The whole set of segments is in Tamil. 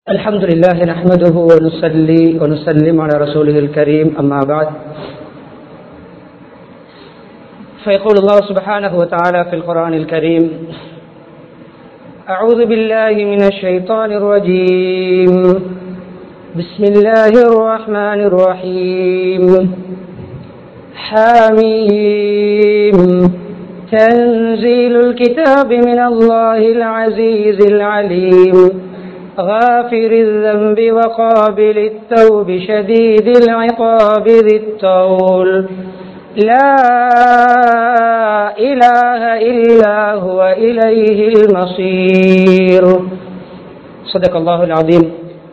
الحمد لله نحمده ونصلي ونسلم على رسوله الكريم أما بعد فيقول الله سبحانه وتعالى في القرآن الكريم أعوذ بالله من الشيطان الرجيم بسم الله الرحمن الرحيم حاميم تنزيل الكتاب من الله العزيز العليم غافر الذنب وقابل التوب شديد العقاب ذي الطول لا إله إلا هو إليه المصير صدق الله العظيم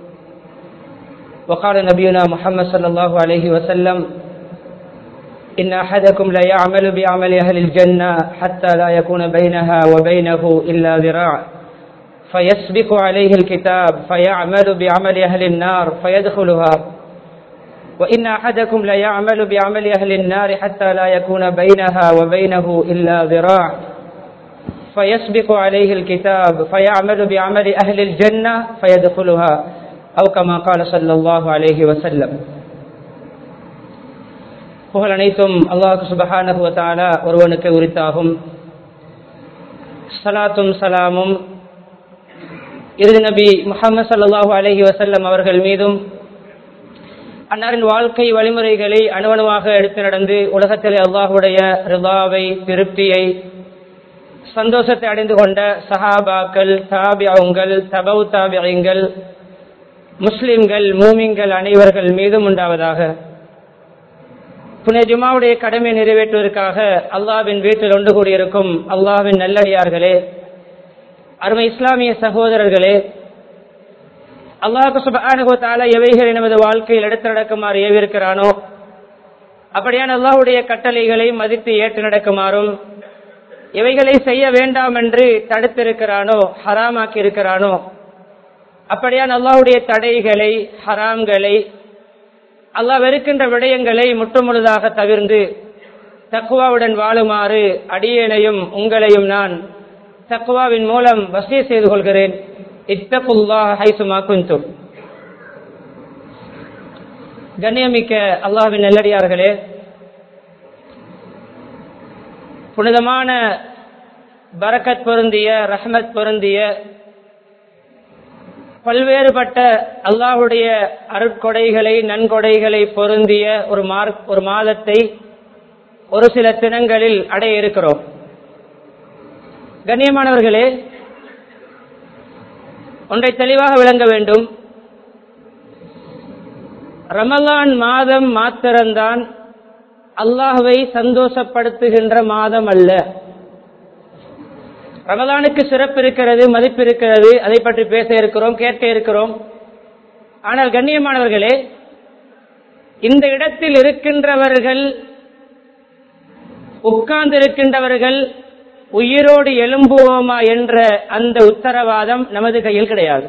وقال نبينا محمد صلى الله عليه وسلم إن أحدكم لا يعمل بعمل أهل الجنة حتى لا يكون بينها وبينه إلا ذراع فيسبق عليه الكتاب فيعمل بعمل أهل النار فيدخلها وإن أحدكم لا يعمل بعمل أهل النار حتى لا يكون بينها وبينه إلا ذراع فيسبق عليه الكتاب فيعمل بعمل أهل الجنة فيدخلها أو كما قال صلى الله عليه وسلم புகழ் அனைத்தும் அல்லாஹு சுபஹானகுவத்தாலா ஒருவனுக்கு உரித்தாகும் சலாத்தும் சலாமும் இறுதி நபி முகமது சல்லாஹூ அலஹி வசல்லம் அவர்கள் மீதும் அன்னாரின் வாழ்க்கை வழிமுறைகளை அணுவணுவாக எடுத்து நடந்து உலகத்தில் அல்லாஹுடைய ரிதாவை திருப்தியை சந்தோஷத்தை அடைந்து கொண்ட சஹாபாக்கள் தாபியாவுங்கள் தபவு தாபியங்கள் முஸ்லிம்கள் மூமிங்கள் அனைவர்கள் மீதும் உண்டாவதாக புனே ஜுமாவுடைய கடமை நிறைவேற்றுவதற்காக அல்லாவின் வீட்டில் ஒன்று கூடியிருக்கும் அல்லாவின் நல்லடியார்களே அருமை இஸ்லாமிய சகோதரர்களே அல்லாஹு சுபானுகத்தால எவைகள் நமது வாழ்க்கையில் எடுத்து நடக்குமாறு ஏவிருக்கிறானோ அப்படியான அல்லாஹுடைய கட்டளைகளை மதித்து ஏற்று நடக்குமாறும் எவைகளை செய்ய வேண்டாம் என்று தடுத்திருக்கிறானோ ஹராமாக்கி இருக்கிறானோ அப்படியான அல்லாஹுடைய தடைகளை ஹராம்களை அல்லாஹ் வெறுக்கின்ற விடயங்களை முற்றுமுழுதாக தவிர்ந்து தக்குவாவுடன் வாழுமாறு அடியேனையும் உங்களையும் நான் தக்குவாவின் மூலம் வசதி செய்து கொள்கிறேன் இத்தகுல்லா ஹைசுமா குந்தும் கண்ணியமிக்க அல்லாஹின் நெல்லடியார்களே புனிதமான பரக்கத் பொருந்திய ரஹமத் பொருந்திய பல்வேறுபட்ட அல்லாஹுடைய அருட்கொடைகளை நன்கொடைகளை பொருந்திய ஒரு மார்க் ஒரு மாதத்தை ஒரு சில தினங்களில் அடைய இருக்கிறோம் கண்ணியமானவர்களே ஒன்றை தெளிவாக விளங்க வேண்டும் ரமலான் மாதம் மாத்திரம்தான் அல்லாஹுவை சந்தோஷப்படுத்துகின்ற மாதம் அல்ல ரமலானுக்கு சிறப்பு இருக்கிறது மதிப்பு இருக்கிறது அதை பற்றி பேச இருக்கிறோம் கேட்க இருக்கிறோம் ஆனால் கண்ணியமானவர்களே இந்த இடத்தில் இருக்கின்றவர்கள் உட்கார்ந்து இருக்கின்றவர்கள் உயிரோடு எழும்புவோமா என்ற அந்த உத்தரவாதம் நமது கையில் கிடையாது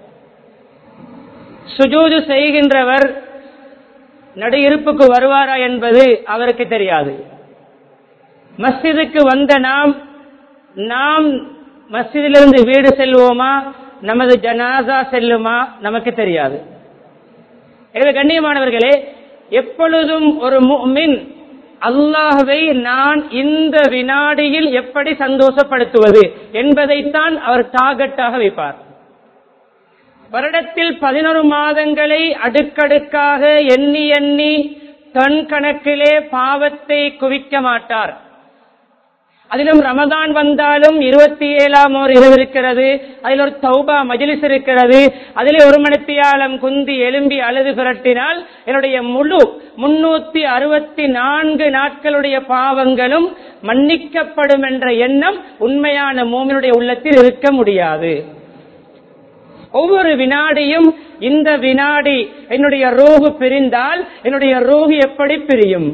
சுஜூது செய்கின்றவர் நடு இருப்புக்கு வருவாரா என்பது அவருக்கு தெரியாது மஸ்ஜிதுக்கு வந்த நாம் நாம் மஸ்ஜிதிலிருந்து வீடு செல்வோமா நமது ஜனாசா செல்லுமா நமக்கு தெரியாது எனவே கண்ணியமானவர்களே எப்பொழுதும் ஒரு மின் அல்லாஹுவை நான் இந்த வினாடியில் எப்படி சந்தோஷப்படுத்துவது என்பதைத்தான் அவர் டாகட்டாக வைப்பார் வருடத்தில் பதினொரு மாதங்களை அடுக்கடுக்காக எண்ணி எண்ணி தன் கணக்கிலே பாவத்தை குவிக்க மாட்டார் அதிலும் ரமதான் வந்தாலும் இருபத்தி ஏழாம் ஓர் இரவு இருக்கிறது அதில் ஒரு தௌபா மஜிலிஸ் இருக்கிறது அதிலே ஒரு மணித்தியாலம் குந்தி எலும்பி அழுது புரட்டினால் என்னுடைய முழு முன்னூத்தி அறுபத்தி நான்கு நாட்களுடைய பாவங்களும் மன்னிக்கப்படும் என்ற எண்ணம் உண்மையான மோமினுடைய உள்ளத்தில் இருக்க முடியாது ஒவ்வொரு வினாடியும் இந்த வினாடி என்னுடைய ரோகு பிரிந்தால் என்னுடைய ரோகு எப்படி பிரியும்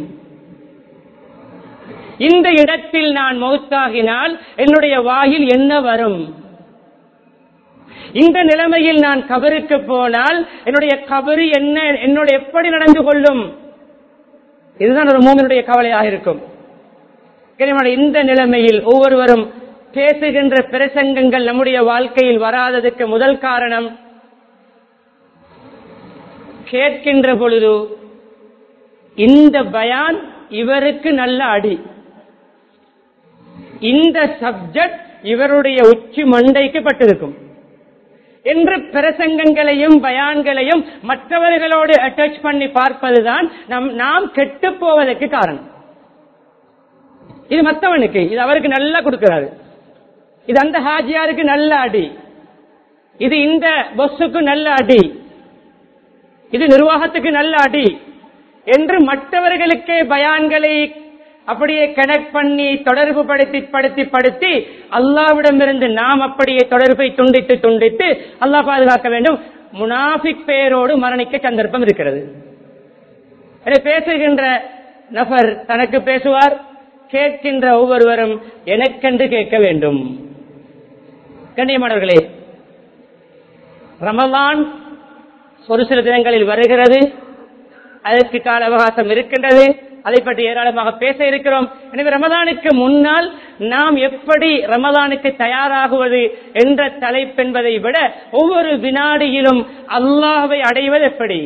இந்த இடத்தில் நான் மௌத்தாகினால் என்னுடைய வாயில் என்ன வரும் இந்த நிலைமையில் நான் கபருக்கு போனால் என்னுடைய கபரு என்ன என்னோட எப்படி நடந்து கொள்ளும் இதுதான் ஒரு மூமினுடைய கவலையாக இருக்கும் இந்த நிலைமையில் ஒவ்வொருவரும் பேசுகின்ற பிரசங்கங்கள் நம்முடைய வாழ்க்கையில் வராததுக்கு முதல் காரணம் கேட்கின்ற பொழுது இந்த பயான் இவருக்கு நல்ல அடி இந்த சப்ஜெக்ட் இவருடைய உச்சி மண்டைக்கு பட்டிருக்கும் என்று பிரசங்கங்களையும் பயான்களையும் மற்றவர்களோடு அட்டாச் பண்ணி பார்ப்பதுதான் நம் நாம் கெட்டு போவதற்கு காரணம் இது மற்றவனுக்கு இது அவருக்கு நல்லா கொடுக்கிறாரு இது அந்த ஹாஜியாருக்கு நல்ல அடி இது இந்த பொஸ்ஸுக்கு நல்ல அடி இது நிர்வாகத்துக்கு நல்ல அடி என்று மற்றவர்களுக்கே பயான்களை அப்படியே கனெக்ட் பண்ணி தொடர்பு படுத்தி படுத்தி படுத்தி அல்லாவிடமிருந்து நாம் அப்படியே தொடர்பை துண்டித்து துண்டித்து அல்லாஹ் பாதுகாக்க வேண்டும் முனாஃபிக் பெயரோடு மரணிக்க சந்தர்ப்பம் இருக்கிறது எனவே பேசுகின்ற நபர் தனக்கு பேசுவார் கேட்கின்ற ஒவ்வொருவரும் எனக்கென்று கேட்க வேண்டும் கண்ணியமானவர்களே ரமலான் ஒரு சில தினங்களில் வருகிறது அதற்கு கால அவகாசம் இருக்கின்றது அதை பற்றி ஏராளமாக பேச இருக்கிறோம் எனவே ரமதானுக்கு முன்னால் நாம் எப்படி ரமதானுக்கு தயாராகுவது என்ற தலைப்பென்பதை விட ஒவ்வொரு வினாடியிலும் அல்லாஹ்வை அடைவது எப்படி